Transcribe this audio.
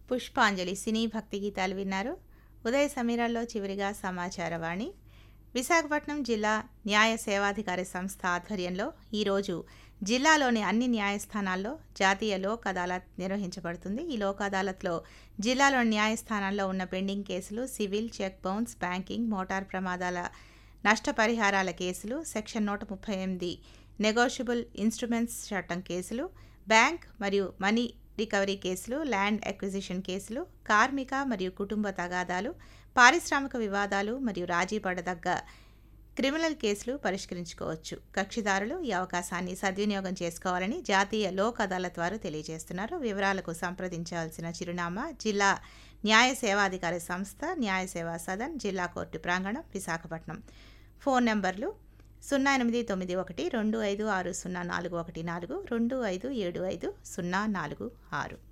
పుష్పాంజలి సినీ భక్తి గీతాలు విన్నారు ఉదయ సమీరాల్లో చివరిగా సమాచారవాణి విశాఖపట్నం జిల్లా న్యాయ సేవాధికారి సంస్థ ఆధ్వర్యంలో ఈరోజు జిల్లాలోని అన్ని న్యాయస్థానాల్లో జాతీయ లోక్ అదాలత్ నిర్వహించబడుతుంది ఈ లోక్ అదాలత్లో జిల్లాలోని న్యాయస్థానాల్లో ఉన్న పెండింగ్ కేసులు civil cheque bounce banking motor ప్రమాదాల నష్టపరిహారాల కేసులు సెక్షన్ నూట ముప్పై ఎనిమిది నెగోషియబుల్ ఇన్స్ట్రుమెంట్స్ చట్టం కేసులు బ్యాంక్ మరియు మనీ రికవరీ కేసులు ల్యాండ్ అక్విజిషన్ కేసులు కార్మిక మరియు కుటుంబ తగాదాలు పారిశ్రామిక వివాదాలు మరియు రాజీ పడదగ్గ క్రిమినల్ కేసులు పరిష్కరించుకోవచ్చు కక్షిదారులు ఈ అవకాశాన్ని సద్వినియోగం చేసుకోవాలని జాతీయ లోక్ అదాలత్ వారు తెలియజేస్తున్నారు వివరాలకు సంప్రదించాల్సిన చిరునామా జిల్లా న్యాయ సేవాధికారి సంస్థ న్యాయ సేవా సదన్ జిల్లా కోర్టు ప్రాంగణం విశాఖపట్నం ఫోన్ నెంబర్లు సున్నా ఎనిమిది తొమ్మిది ఒకటి రెండు ఐదు ఆరు సున్నా నాలుగు ఒకటి నాలుగు రెండు ఐదు ఏడు ఐదు సున్నా నాలుగు ఆరు